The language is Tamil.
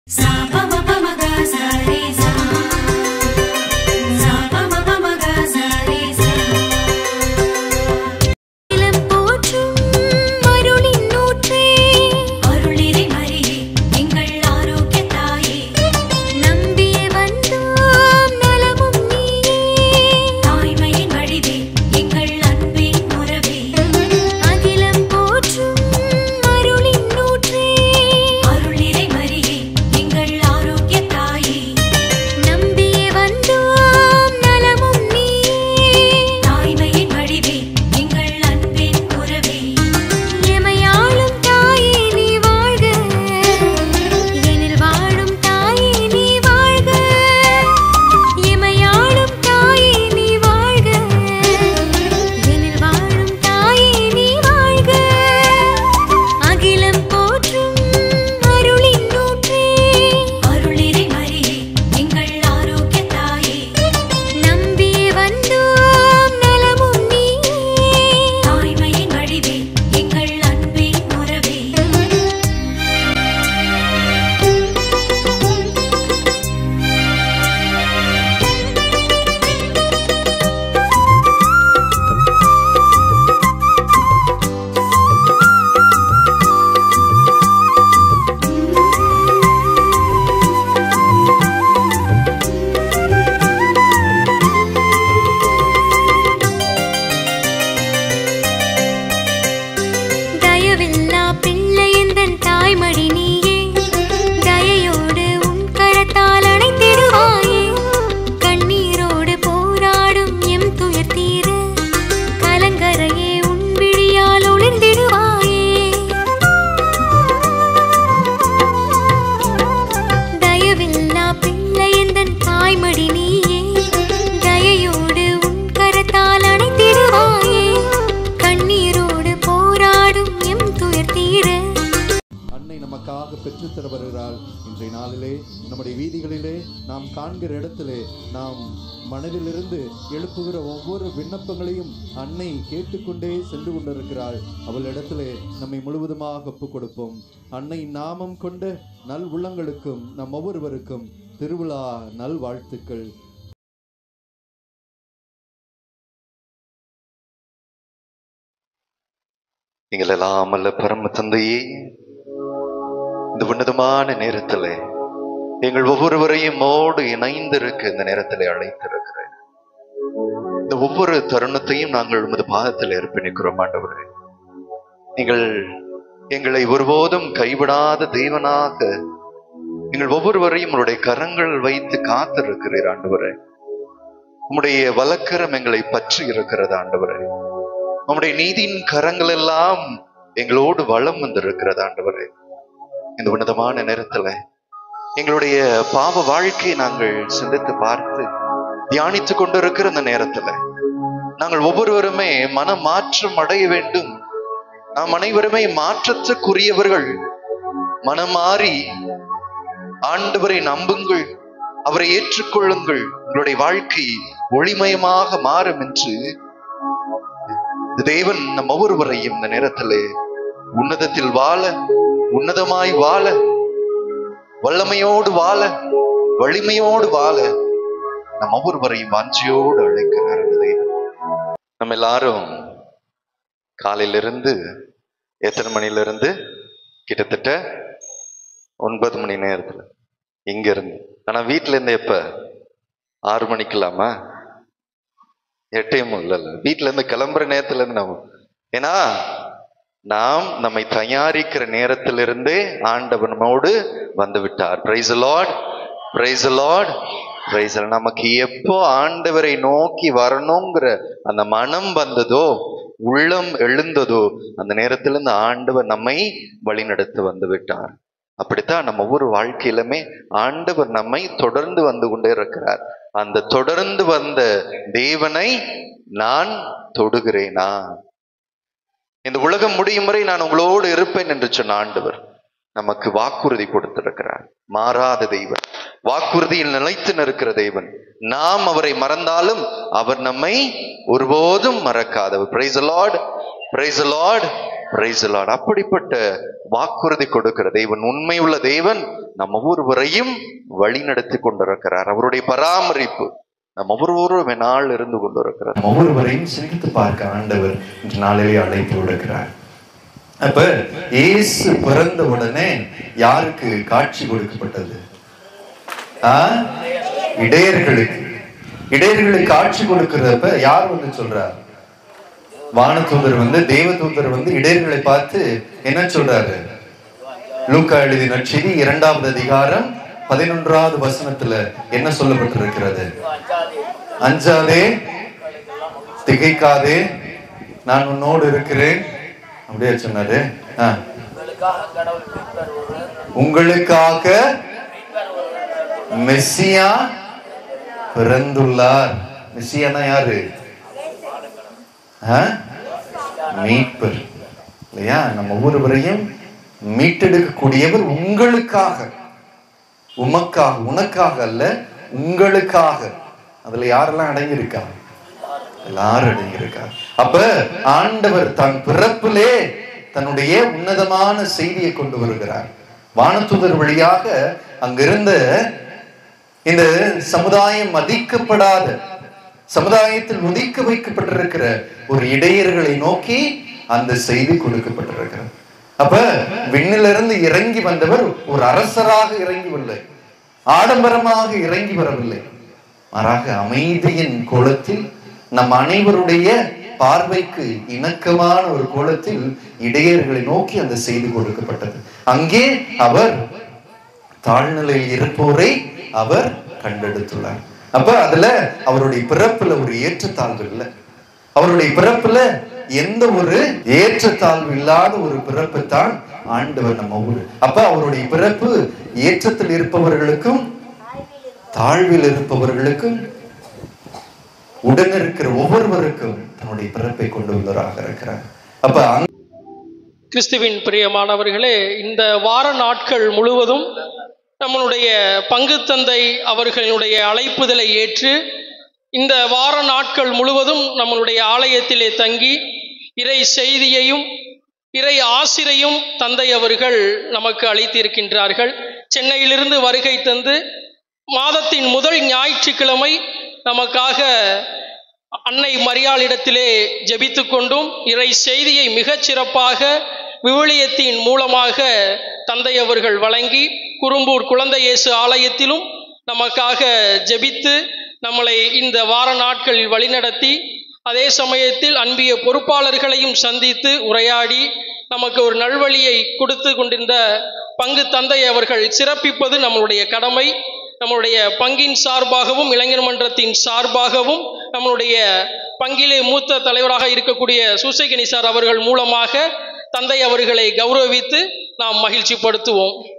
Sa pa ma pa ma ga sa re sa. Sa pa ma pa ma ga sa re sa. இளம் போற்றும் அருளின் ஊற்றே அருளிரை மரியே எங்கள் ஆரோக்கிய தாயே நம்பிய வந்தோம் நலமும் நீயே தாய்மையின் வடிவே எங்கள் அன்பின் உறவே அகிலம் போற்றும் அருளின் ஊற்றே அருளிரை மரியே எங்கள் ஆரோக்கிய தாயே நம்பிய வந்தோம் நலமும் நீயே தாய்மையின் வடிவே எங்கள் அன்பின் உறவே எமையாளும் தாயே நீ வாழ்க எனில் வாழும் தாயே நீ வாழ்க எமையாளும் தாயே நீ வாழ்க எனில் வாழும் தாயே நீ வாழ்க அகிலம் போற்றும் அருளின் ஊற்றே அருளிரை மரியே எங்கள் ஆரோக்கிய தாயே நம்பிய வந்தோம் நலமும் நீயே தாய்மையின் வடிவே எங்கள் அன்பின் உறவே தயவில்லா பிள்ளை எந்தன் தாய்மடி நீயே தயையோடு உன் கரத்தால் அணைத்திடுவாயே கண்ணீரோடு போராடும் எம் துயர் தீர கலங்கரையே உன் விழியால் ஒளிர்ந்திடுவாயே தயவில்லா பிள்ளை எந்தன் தாய்மடி நீயே தயையோடு உன் கரத்தால் அணைத்திடுவாயே கண்ணீரோடு போராடும் எம் துயர் தீர அன்னை நமக்காக பெற்றுத்தர வருகிறாள் இன்றைய நாளிலே நம்முடைய வீதிகளிலே நாம் காண்கிற இடத்திலே நாம் மனதிலிருந்து எழுப்புகிற ஒவ்வொரு விண்ணப்பங்களையும் அன்னை கேட்டுக்கொண்டே சென்று கொண்டிருக்கிறாள் அவள் இடத்திலே நம்மை முழுவதுமாக ஒப்புக் கொடுப்போம் அன்னை நாமம் கொண்ட நல் உள்ளங்களுக்கும் நம் ஒவ்வொருவருக்கும் திருவிழா நல் வாழ்த்துக்கள் எங்கள் எல்லாம் அல்ல பரம தந்தையே இந்த உன்னதமான நேரத்தில் எங்கள் ஒவ்வொருவரையும் மோடு இணைந்திருக்க இந்த நேரத்தில் அழைத்திருக்கிறேன் இந்த ஒவ்வொரு தருணத்தையும் நாங்கள் உமது பாதத்தில் அர்ப்பணிக்கிறோம் ஆண்டவரே நீங்கள் எங்களை ஒருபோதும் கைவிடாத தெய்வனாக எங்கள் ஒவ்வொருவரையும் உங்களுடைய கரங்கள் வைத்து காத்திருக்கிறீர் ஆண்டவரே உம்முடைய வலக்கரம் எங்களை பற்றி இருக்கிறது ஆண்டவரே உம்முடைய நீதியின் கரங்கள் எல்லாம் எங்களோடு வளம் வந்திருக்கிறது ஆண்டவரே இந்த உன்னதமான நேரத்துல எங்களுடைய பாவ வாழ்க்கையை நாங்கள் சிந்தித்து பார்த்து தியானித்து கொண்டிருக்கிற இந்த நேரத்துல நாங்கள் ஒவ்வொருவருமே மன மாற்றம் அடைய வேண்டும் நாம் அனைவருமே மாற்றத்துக்குரியவர்கள் மனம் மாறி ஆண்டவரை நம்புங்கள் அவரை ஏற்றுக்கொள்ளுங்கள் உங்களுடைய வாழ்க்கை ஒளிமயமாக மாறும் என்று இந்த தேவன் நம் ஒவ்வொருவரையும் இந்த நேரத்திலே உன்னதத்தில் வாழ உன்னதமாய் வாழ வல்லமையோடு வாழ வலிமையோடு வாழ நம் ஒவ்வொருவரையும் வாஞ்சியோடு அழைக்கிறார் இந்த தேவன் நம்ம எல்லாரும் காலையிலிருந்து எத்தனை மணிலிருந்து கிட்டத்தட்ட ஒன்பது மணி நேரத்துல இங்க இருந்து ஆனா வீட்டுல இருந்து எப்ப ஆறு மணிக்கலாமா எட்டையும் இல்லைல்ல வீட்டுல இருந்து கிளம்புற நேரத்துல இருந்து நம்ம ஏன்னா நாம் நம்மை தயாரிக்கிற நேரத்திலிருந்தே ஆண்டவர் நம்மோடு வந்து விட்டார் praise Lord praise Lord praise நமக்கு எப்போ ஆண்டவரை நோக்கி வரணுங்கிற அந்த மனம் வந்ததோ உள்ளம் எழுந்ததோ அந்த நேரத்திலிருந்து ஆண்டவர் நம்மை வழிநடத்த வந்து விட்டார் அப்படித்தான் நம்ம ஒவ்வொரு வாழ்க்கையிலுமே ஆண்டவர் நம்மை தொடர்ந்து வந்து கொண்டே இருக்கிறார் அந்த தொடர்ந்து வந்த தேவனை நான் தொடுகிறேனா இந்த உலகம் முடியும் வரை நான் உங்களோடு இருப்பேன் என்று சொன்ன ஆண்டவர் நமக்கு வாக்குறுதி கொடுத்திருக்கிறார் மாறாத தெய்வன் வாக்குறுதியில் நிலைத்து நிற்கிற தெய்வன் நாம் அவரை மறந்தாலும் அவர் நம்மை ஒருபோதும் மறக்காதவர் praise Lord praise Lord Praise the Lord. அப்படிப்பட்ட வாக்குறுதி கொடுக்கிற தேவன் உண்மை உள்ள தேவன் நம்ம ஒவ்வொருவரையும் வழி நடத்தி கொண்டிருக்கிறார் அவருடைய பராமரிப்பு நம்ம ஒவ்வொருவரும் நாள் இருந்து கொண்டிருக்கிறார் நம்ம ஒவ்வொருவரையும் சிந்தித்து பார்க்க ஆண்டவர் இன்று நாளிலே அழைப்பு விடுக்கிறார் அப்ப இயேசு பிறந்த உடனே யாருக்கு காட்சி கொடுக்கப்பட்டது ஆ? இடையர்களுக்கு இடையர்களுக்கு காட்சி கொடுக்கிறப்ப யார் வந்து சொல்றார் வானதூதர் வந்து தேவதூதர் வந்து இடையர்களை பார்த்து என்ன சொல்றாரு லூக்கா எழுதின நற்செய்தி இரண்டாவது அதிகாரம் பதினொன்றாவது வசனத்துல என்ன சொல்லப்பட்டிருக்கிறது அஞ்சாதே திகைக்காதே நான் உன்னோடு இருக்கிறேன் அப்படியே சொன்னாரு ஆ. உங்களுக்காக மெஸ்ஸியா பிறந்துள்ளார் மெஸ்ஸியானா யாரு ஆ? மீட்பர் இல்லையா நம்ம ஒவ்வொருவரையும் மீட்டெடுக்கக்கூடியவர் உங்களுக்காக உமக்காக உனக்காக அல்ல உங்களுக்காக அதுல யாரெல்லாம் அடங்கியிருக்கா எல்லாரும் அடங்கியிருக்கார் அப்ப ஆண்டவர் தன் பிறப்பிலே தன்னுடைய உன்னதமான செய்தியை கொண்டு வருகிறார் வானத்துதர் வழியாக அங்கிருந்த இந்த சமுதாயம் மதிக்கப்படாத சமுதாயத்தில் ஒதுக்க வைக்கப்பட்டிருக்கிற ஒரு இடையர்களை நோக்கி அந்த செய்தி கொடுக்கப்பட்டிருக்கிறது அப்ப விண்ணிலிருந்து இறங்கி வந்தவர் ஒரு அரசராக இறங்கி வரவில்லை ஆடம்பரமாக இறங்கி வரவில்லை மாறாக அமைதியின் கோலத்தில் நம் அனைவருடைய பார்வைக்கு இணக்கமான ஒரு கோலத்தில் இடையர்களை நோக்கி அந்த செய்தி கொடுக்கப்பட்டது அங்கே அவர் தாழ்நிலையில் இருப்போரை அவர் கண்டெடுத்துள்ளார் அப்ப அதுல அவருடைய பிறப்புல ஒரு ஏற்றத்தாழ்வு இல்லை அவருடைய பிறப்புல எந்த ஒரு ஏற்றத்தாழ்வு இல்லாத ஒரு பிறப்பு தான் ஆண்டவர் நம்ம ஊரு அப்ப அவருடைய பிறப்பு ஏற்றத்தில் இருப்பவர்களுக்கும் தாழ்வில் இருப்பவர்களுக்கும் உடன் இருக்கிற ஒவ்வொருவருக்கும் தன்னுடைய பிறப்பை கொண்டு வந்தவராக இருக்கிறார் அப்ப அங்க கிறிஸ்துவின் பிரியமானவர்களே இந்த வார நாட்கள் முழுவதும் நம்மளுடைய பங்குத்தந்தை அவர்களுடைய அழைப்புதலை ஏற்று இந்த வார நாட்கள் முழுவதும் நம்மளுடைய ஆலயத்திலே தங்கி இறை செய்தியையும் இறை ஆசிரையும் தந்தை அவர்கள் நமக்கு அளித்திருக்கின்றார்கள் சென்னையிலிருந்து வருகை தந்து மாதத்தின் முதல் ஞாயிற்றுக்கிழமை நமக்காக அன்னை மரியாளிடத்திலே ஜெபித்து கொண்டும் இறை செய்தியை மிகச் சிறப்பாக விவிலியத்தின் மூலமாக தந்தை அவர்கள் வழங்கி குறும்பூர் குழந்தை இயேசு ஆலயத்திலும் நமக்காக ஜெபித்து நம்மளை இந்த வார நாட்களில் வழிநடத்தி அதே சமயத்தில் அன்பிய பொறுப்பாளர்களையும் சந்தித்து உரையாடி நமக்கு ஒரு நல்வழியை கொடுத்து கொண்டிருந்த பங்கு தந்தை அவர்கள் சிறப்பிப்பது நம்மளுடைய கடமை நம்மளுடைய பங்கின் சார்பாகவும் இளைஞர் மன்றத்தின் சார்பாகவும் நம்மளுடைய பங்கிலே மூத்த தலைவராக இருக்கக்கூடிய சூசைகணி சார் அவர்கள் மூலமாக தந்தை அவர்களை கௌரவித்து நாம் மகிழ்ச்சிப்படுத்துவோம்